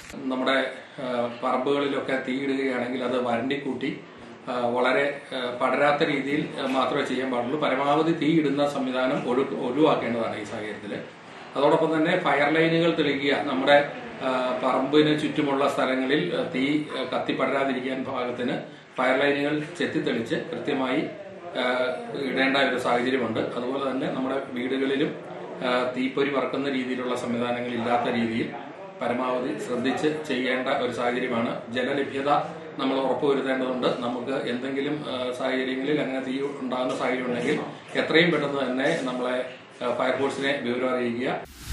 നമ്മുടെ ആ, പറമ്പുകളിലൊക്കെ തീയിടുകയാണെങ്കിൽ അത് വരണ്ടിക്കൂട്ടി ആ, വളരെ ആ, പടരാത്ത രീതിയിൽ ആ, മാത്രമേ ചെയ്യാൻ പാടുള്ളൂ പരമാവധി തീയിടുന്ന സംവിധാനം ഒഴു ഒഴിവാക്കേണ്ടതാണ് ഈ സാഹചര്യത്തിൽ അതോടൊപ്പം തന്നെ ഫയർ ലൈനുകൾ തെളിയിക്കുക നമ്മുടെ ആ, പറമ്പിന് ചുറ്റുമുള്ള സ്ഥലങ്ങളിൽ ആ, തീ ആ, കത്തിപ്പടരാതിരിക്കാൻ പാകത്തിന് ഫയർ ലൈനുകൾ ചെത്തിത്തെളിച്ച് കൃത്യമായി ആ, ഇടേണ്ട ഒരു സാഹചര്യമുണ്ട് അതുപോലെ തന്നെ നമ്മുടെ വീടുകളിലും ആ, തീപ്പൊരി വറക്കുന്ന രീതിയിലുള്ള സംവിധാനങ്ങൾ ഇല്ലാത്ത രീതിയിൽ പരമാവധി ശ്രദ്ധിച്ച് ചെയ്യേണ്ട ഒരു സാഹചര്യമാണ് ജലലഭ്യത നമ്മൾ ഉറപ്പുവരുത്തേണ്ടതുണ്ട് നമുക്ക് എന്തെങ്കിലും ആ, സാഹചര്യങ്ങളിൽ അങ്ങനെ തീ ഉണ്ടാകുന്ന സാഹചര്യം ഉണ്ടെങ്കിൽ എത്രയും പെട്ടെന്ന് തന്നെ നമ്മളെ ആ, ഫയർഫോഴ്സിനെ വിവരം അറിയിക്കുക